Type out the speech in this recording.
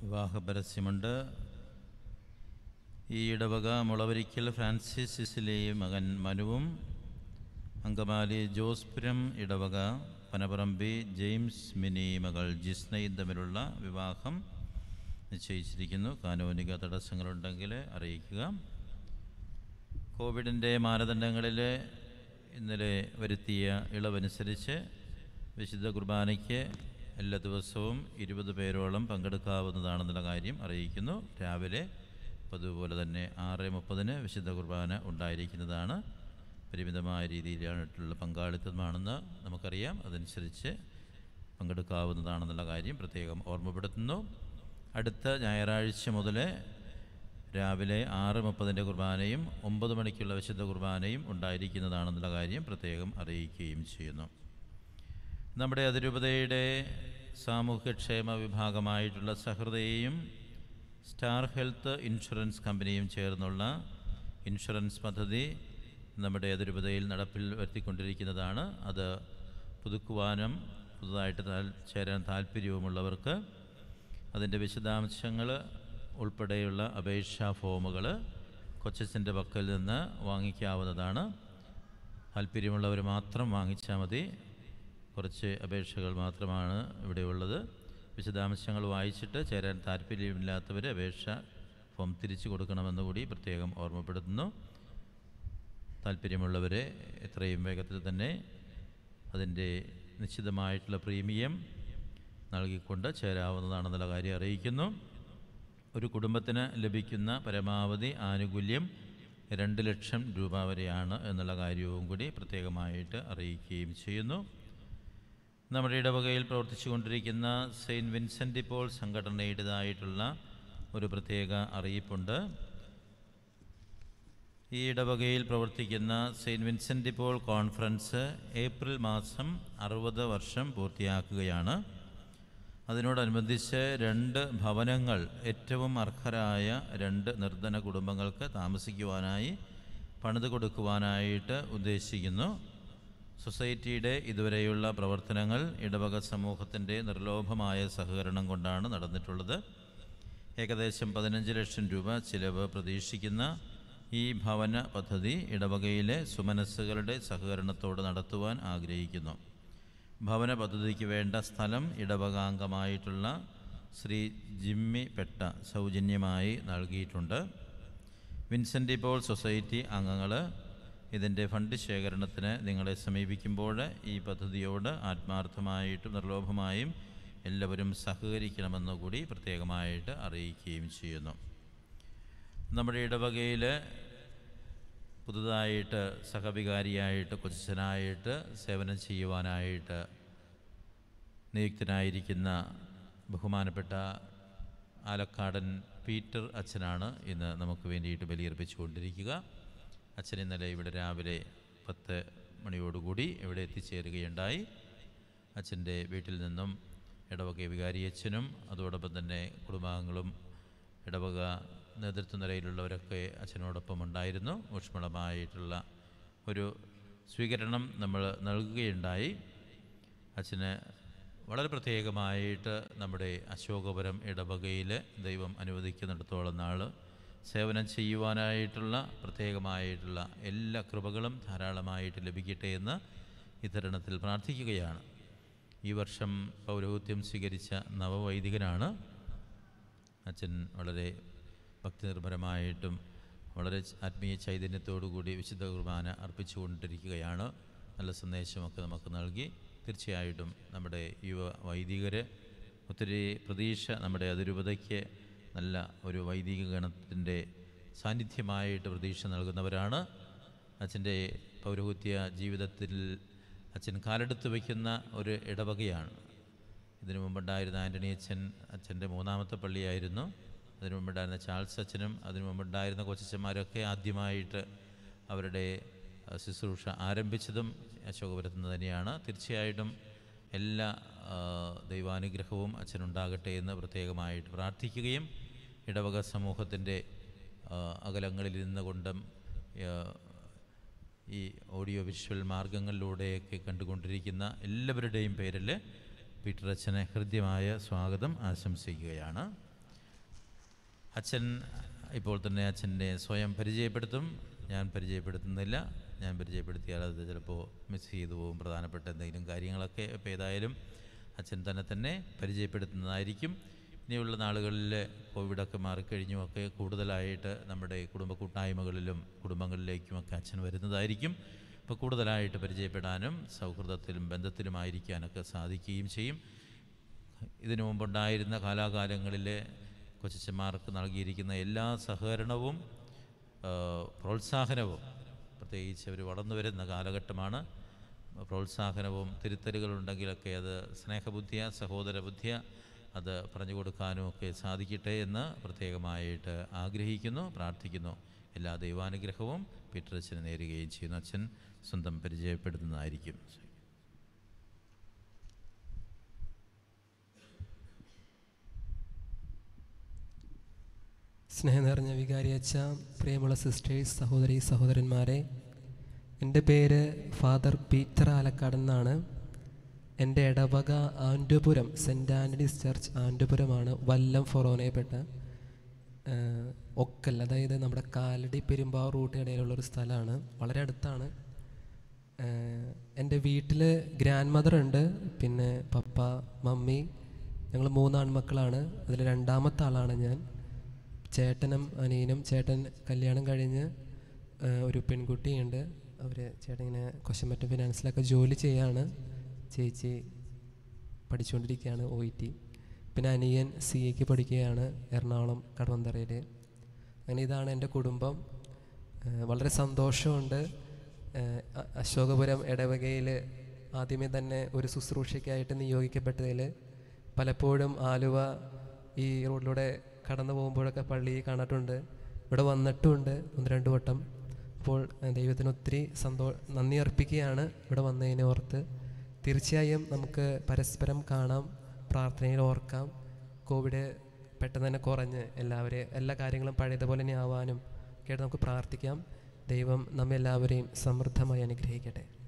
വിവാഹ പരസ്യമുണ്ട് ഈ ഇടവക മുളവരിക്കൽ ഫ്രാൻസിസ് സിസിലി മകൻ മനുവും അങ്കമാലി ജോസ്പുരം ഇടവക പനപറമ്പി ജെയിംസ് മിനി മകൾ ജിസ്നയും തമ്മിലുള്ള വിവാഹം നിശ്ചയിച്ചിരിക്കുന്നു കാനോനിക തടസ്സങ്ങളുണ്ടെങ്കിൽ അറിയിക്കുക കോവിഡിൻ്റെ മാനദണ്ഡങ്ങളിൽ ഇന്നലെ വരുത്തിയ ഇളവനുസരിച്ച് വിശുദ്ധ കുർബാനയ്ക്ക് എല്ലാ ദിവസവും ഇരുപത് പേരോളം പങ്കെടുക്കാവുന്നതാണെന്നുള്ള കാര്യം അറിയിക്കുന്നു രാവിലെ പതിവുപോലെ തന്നെ ആറ് മുപ്പതിന് വിശുദ്ധ കുർബാന ഉണ്ടായിരിക്കുന്നതാണ് പരിമിതമായ രീതിയിലായിട്ടുള്ള പങ്കാളിത്തമാണെന്ന് നമുക്കറിയാം അതനുസരിച്ച് പങ്കെടുക്കാവുന്നതാണെന്നുള്ള കാര്യം പ്രത്യേകം ഓർമ്മപ്പെടുത്തുന്നു അടുത്ത ഞായറാഴ്ച മുതൽ രാവിലെ ആറ് മുപ്പതിൻ്റെ കുർബാനയും ഒമ്പത് മണിക്കുള്ള വിശുദ്ധ കുർബാനയും ഉണ്ടായിരിക്കുന്നതാണെന്നുള്ള കാര്യം പ്രത്യേകം അറിയിക്കുകയും ചെയ്യുന്നു നമ്മുടെ അതിരൂപതയുടെ സാമൂഹ്യക്ഷേമ വിഭാഗമായിട്ടുള്ള സഹൃദയെയും സ്റ്റാർ ഹെൽത്ത് ഇൻഷുറൻസ് കമ്പനിയും ചേർന്നുള്ള ഇൻഷുറൻസ് പദ്ധതി നമ്മുടെ അതിരൂപതയിൽ നടപ്പിൽ വരുത്തിക്കൊണ്ടിരിക്കുന്നതാണ് അത് പുതുക്കുവാനും പുതുതായിട്ട് താൽ ചേരാൻ താല്പര്യവുമുള്ളവർക്ക് അതിൻ്റെ വിശദാംശങ്ങൾ ഉൾപ്പെടെയുള്ള അപേക്ഷാ ഫോമുകൾ കൊച്ചച്ഛൻ്റെ പക്കൽ നിന്ന് വാങ്ങിക്കാവുന്നതാണ് താല്പര്യമുള്ളവർ മാത്രം വാങ്ങിച്ചാൽ മതി കുറച്ച് അപേക്ഷകൾ മാത്രമാണ് ഇവിടെ ഉള്ളത് വിശദാംശങ്ങൾ വായിച്ചിട്ട് ചേരാൻ താല്പര്യമില്ലാത്തവർ അപേക്ഷ ഫോം തിരിച്ചു കൊടുക്കണമെന്ന് കൂടി പ്രത്യേകം ഓർമ്മപ്പെടുത്തുന്നു താല്പര്യമുള്ളവരെ എത്രയും വേഗത്തിൽ തന്നെ അതിൻ്റെ നിശ്ചിതമായിട്ടുള്ള പ്രീമിയം നൽകിക്കൊണ്ട് ചേരാവുന്നതാണെന്നുള്ള കാര്യം അറിയിക്കുന്നു ഒരു കുടുംബത്തിന് ലഭിക്കുന്ന പരമാവധി ആനുകൂല്യം രണ്ട് ലക്ഷം രൂപ വരെയാണ് എന്നുള്ള കാര്യവും കൂടി പ്രത്യേകമായിട്ട് അറിയിക്കുകയും ചെയ്യുന്നു നമ്മുടെ ഇടവകയിൽ പ്രവർത്തിച്ചു കൊണ്ടിരിക്കുന്ന സെയിൻറ്റ് വിൻസെൻ്റ് ഇപ്പോൾ സംഘടനയുടേതായിട്ടുള്ള ഒരു പ്രത്യേക അറിയിപ്പുണ്ട് ഈ ഇടവകയിൽ പ്രവർത്തിക്കുന്ന സെയിൻറ്റ് വിൻസെൻ്റ് ഇപ്പോൾ കോൺഫറൻസ് ഏപ്രിൽ മാസം അറുപത് വർഷം പൂർത്തിയാക്കുകയാണ് അതിനോടനുബന്ധിച്ച് രണ്ട് ഭവനങ്ങൾ ഏറ്റവും അർഹരായ രണ്ട് നിർധന കുടുംബങ്ങൾക്ക് താമസിക്കുവാനായി പണിത് കൊടുക്കുവാനായിട്ട് ഉദ്ദേശിക്കുന്നു സൊസൈറ്റിയുടെ ഇതുവരെയുള്ള പ്രവർത്തനങ്ങൾ ഇടവക സമൂഹത്തിൻ്റെ നിർലോഭമായ സഹകരണം കൊണ്ടാണ് നടന്നിട്ടുള്ളത് ഏകദേശം പതിനഞ്ച് ലക്ഷം രൂപ ചിലവ് പ്രതീക്ഷിക്കുന്ന ഈ ഭവന പദ്ധതി ഇടവകയിലെ സുമനസ്സുകളുടെ സഹകരണത്തോട് നടത്തുവാൻ ആഗ്രഹിക്കുന്നു ഭവന പദ്ധതിക്ക് വേണ്ട സ്ഥലം ഇടവകാംഗമായിട്ടുള്ള ശ്രീ ജിമ്മി പെട്ട സൗജന്യമായി നൽകിയിട്ടുണ്ട് വിൻസെൻ്റ് ഇപ്പോൾ സൊസൈറ്റി അംഗങ്ങൾ ഇതിൻ്റെ ഫണ്ട് ശേഖരണത്തിന് നിങ്ങളെ സമീപിക്കുമ്പോൾ ഈ പദ്ധതിയോട് ആത്മാർത്ഥമായിട്ടും നിർലോഭമായും എല്ലാവരും സഹകരിക്കണമെന്ന് കൂടി പ്രത്യേകമായിട്ട് അറിയിക്കുകയും ചെയ്യുന്നു നമ്മുടെ ഇടവകയിൽ പുതുതായിട്ട് സഹവികാരിയായിട്ട് കൊച്ചനായിട്ട് സേവനം ചെയ്യുവാനായിട്ട് നിയുക്തനായിരിക്കുന്ന ബഹുമാനപ്പെട്ട ആലക്കാടൻ പീറ്റർ അച്ഛനാണ് ഇന്ന് നമുക്ക് വേണ്ടിയിട്ട് ബലിയർപ്പിച്ചു കൊണ്ടിരിക്കുക അച്ഛൻ ഇന്നലെ ഇവിടെ രാവിലെ പത്ത് മണിയോടുകൂടി ഇവിടെ എത്തിച്ചേരുകയുണ്ടായി അച്ഛൻ്റെ വീട്ടിൽ നിന്നും ഇടവക വികാരിയച്ഛനും അതോടൊപ്പം തന്നെ കുടുംബാംഗങ്ങളും ഇടവക നേതൃത്വ നിലയിലുള്ളവരൊക്കെ അച്ഛനോടൊപ്പം ഉണ്ടായിരുന്നു ഊഷ്മളമായിട്ടുള്ള ഒരു സ്വീകരണം നമ്മൾ നൽകുകയുണ്ടായി അച്ഛന് വളരെ പ്രത്യേകമായിട്ട് നമ്മുടെ അശോകപുരം ഇടവകയിൽ ദൈവം അനുവദിക്കുന്നിടത്തോളം നാൾ സേവനം ചെയ്യുവാനായിട്ടുള്ള പ്രത്യേകമായിട്ടുള്ള എല്ലാ കൃപകളും ധാരാളമായിട്ട് ലഭിക്കട്ടെ എന്ന് ഈ തരുണത്തിൽ പ്രാർത്ഥിക്കുകയാണ് ഈ വർഷം പൗരോഹിത്യം സ്വീകരിച്ച നവവൈദികനാണ് അച്ഛൻ വളരെ ഭക്തിനിർഭരമായിട്ടും വളരെ ആത്മീയ ചൈതന്യത്തോടു കൂടി വിശുദ്ധ കുർബാന അർപ്പിച്ചുകൊണ്ടിരിക്കുകയാണ് നല്ല സന്ദേശമൊക്കെ നമുക്ക് നൽകി തീർച്ചയായിട്ടും നമ്മുടെ യുവ വൈദികർ ഒത്തിരി പ്രതീക്ഷ നമ്മുടെ അതിരൂപതയ്ക്ക് നല്ല ഒരു വൈദിക ഗണത്തിൻ്റെ സാന്നിധ്യമായിട്ട് പ്രതീക്ഷ നൽകുന്നവരാണ് അച്ഛൻ്റെ പൗരോഹിത്യ ജീവിതത്തിൽ അച്ഛൻ കാലെടുത്ത് വയ്ക്കുന്ന ഒരു ഇടവകയാണ് ഇതിനു മുമ്പുണ്ടായിരുന്ന ആൻ്റണി അച്ഛൻ അച്ഛൻ്റെ മൂന്നാമത്തെ പള്ളിയായിരുന്നു അതിനു മുമ്പുണ്ടായിരുന്ന ചാൾസ് അച്ഛനും അതിനു മുമ്പുണ്ടായിരുന്ന കൊച്ചച്ഛന്മാരൊക്കെ ആദ്യമായിട്ട് അവരുടെ അഹ്, ശുശ്രൂഷ ആരംഭിച്ചതും അശോകപുരത്ത് നിന്ന് തന്നെയാണ് തീർച്ചയായിട്ടും എല്ലാ ആ, ദൈവാനുഗ്രഹവും അച്ഛനുണ്ടാകട്ടെ എന്ന് പ്രത്യേകമായിട്ട് പ്രാർത്ഥിക്കുകയും ഇടവക സമൂഹത്തിൻ്റെ ആ, അകലങ്ങളിൽ നിന്നുകൊണ്ടും ആ, ഈ ഓഡിയോ വിഷ്വൽ മാർഗങ്ങളിലൂടെയൊക്കെ കണ്ടുകൊണ്ടിരിക്കുന്ന എല്ലാവരുടെയും പേരിൽ പീറ്റർ അച്ഛനെ ഹൃദ്യമായ സ്വാഗതം ആശംസിക്കുകയാണ് അച്ഛൻ ഇപ്പോൾ തന്നെ അച്ഛൻ്റെ സ്വയം പരിചയപ്പെടുത്തും ഞാൻ പരിചയപ്പെടുത്തുന്നില്ല ഞാൻ പരിചയപ്പെടുത്തിയാൽ അത് ചിലപ്പോൾ മിസ് ചെയ്തു പോകും പ്രധാനപ്പെട്ട എന്തെങ്കിലും കാര്യങ്ങളൊക്കെ ഇപ്പോൾ ഏതായാലും അച്ഛൻ തന്നെ തന്നെ പരിചയപ്പെടുത്തുന്നതായിരിക്കും ഇനിയുള്ള നാളുകളിൽ കോവിഡൊക്കെ മാറിക്കഴിഞ്ഞുമൊക്കെ കൂടുതലായിട്ട് നമ്മുടെ കുടുംബ കൂട്ടായ്മകളിലും കുടുംബങ്ങളിലേക്കുമൊക്കെ അച്ഛൻ വരുന്നതായിരിക്കും ഇപ്പോൾ കൂടുതലായിട്ട് പരിചയപ്പെടാനും സൗഹൃദത്തിലും ബന്ധത്തിലുമായിരിക്കാനൊക്കെ സാധിക്കുകയും ചെയ്യും ഇതിനു മുമ്പുണ്ടായിരുന്ന കാലാകാലങ്ങളിലെ കൊച്ചന്മാർക്ക് നൽകിയിരിക്കുന്ന എല്ലാ സഹകരണവും ആ, പ്രോത്സാഹനവും പ്രത്യേകിച്ച് അവർ വളർന്നു വരുന്ന കാലഘട്ടമാണ് പ്രോത്സാഹനവും തിരുത്തലുകളുണ്ടെങ്കിലൊക്കെ അത് സ്നേഹബുദ്ധിയ സഹോദര ബുദ്ധിയ അത് പറഞ്ഞു കൊടുക്കാനും ഒക്കെ സാധിക്കട്ടെ എന്ന് പ്രത്യേകമായിട്ട് ആഗ്രഹിക്കുന്നു പ്രാർത്ഥിക്കുന്നു എല്ലാ ദൈവാനുഗ്രഹവും പീറ്റർ അച്ഛന് നേരുകയും ചെയ്യുന്നു അച്ഛൻ സ്വന്തം പരിചയപ്പെടുത്തുന്നതായിരിക്കും സ്നേഹം നിറഞ്ഞ വികാരിയച്ച പ്രിയമുള്ള സിസ്റ്റേഴ്സ് സഹോദരി സഹോദരന്മാരെ എൻ്റെ പേര് ഫാദർ പീറ്റർ ആലക്കാട് എന്നാണ് എൻ്റെ ഇടവക ആൻഡുപുരം സെൻറ്റ് ആൻ്റണീസ് ചർച്ച് ആൻഡുപുരമാണ് വല്ലം ഫൊറോനയിൽപ്പെട്ട ഏഹ്, ഒക്കൽ അതായത് നമ്മുടെ കാലടി പെരുമ്പാവൂർ റൂട്ട് ഇടയിലുള്ളൊരു സ്ഥലമാണ് വളരെ അടുത്താണ് ഏഹ്, എൻ്റെ വീട്ടിൽ ഗ്രാൻഡ് മദർ ഉണ്ട് പിന്നെ പപ്പ മമ്മി ഞങ്ങൾ മൂന്ന് ആൺമക്കളാണ് അതിൽ രണ്ടാമത്തെ ആളാണ് ഞാൻ ചേട്ടനും അനിയനും ചേട്ടൻ കല്യാണം കഴിഞ്ഞ് ഏഹ്, ഒരു പെൺകുട്ടിയുണ്ട് അവർ ചേട്ടൻ ഇങ്ങനെ കൊശമറ്റം ഫിനാൻസിലൊക്കെ ജോലി ചെയ്യാണ് ചേച്ചി പഠിച്ചുകൊണ്ടിരിക്കുകയാണ് ഒ ഇ ടി പിന്നെ അനിയൻ സി എക്ക് പഠിക്കുകയാണ് എറണാകുളം കടവന്തറയിൽ അങ്ങനെ ഇതാണ് എൻ്റെ കുടുംബം ഏഹ് വളരെ സന്തോഷമുണ്ട് ഏഹ് അ- അശോകപുരം ഇടവകയിൽ ആദ്യമേ തന്നെ ഒരു ശുശ്രൂഷയ്ക്കായിട്ട് നിയോഗിക്കപ്പെട്ടതിൽ പലപ്പോഴും ആലുവ ഈ റോഡിലൂടെ കടന്നു പോകുമ്പോഴൊക്കെ പള്ളി കാണാട്ടുണ്ട് ഇവിടെ വന്നിട്ടുമുണ്ട് ഒന്ന് രണ്ട് വട്ടം അപ്പോൾ ഏഹ് ദൈവത്തിന് ഒത്തിരി സന്തോ നന്ദി അർപ്പിക്കുകയാണ് ഇവിടെ വന്നതിനെ ഓർത്ത് തീർച്ചയായും നമുക്ക് പരസ്പരം കാണാം പ്രാർത്ഥനയിൽ ഓർക്കാം കോവിഡ് പെട്ടെന്ന് തന്നെ കുറഞ്ഞ് എല്ലാവരെയും എല്ലാ കാര്യങ്ങളും പഴയതുപോലെ തന്നെ ആവാനും ഒക്കെ ആയിട്ട് നമുക്ക് പ്രാർത്ഥിക്കാം ദൈവം നമ്മെല്ലാവരെയും സമൃദ്ധമായി അനുഗ്രഹിക്കട്ടെ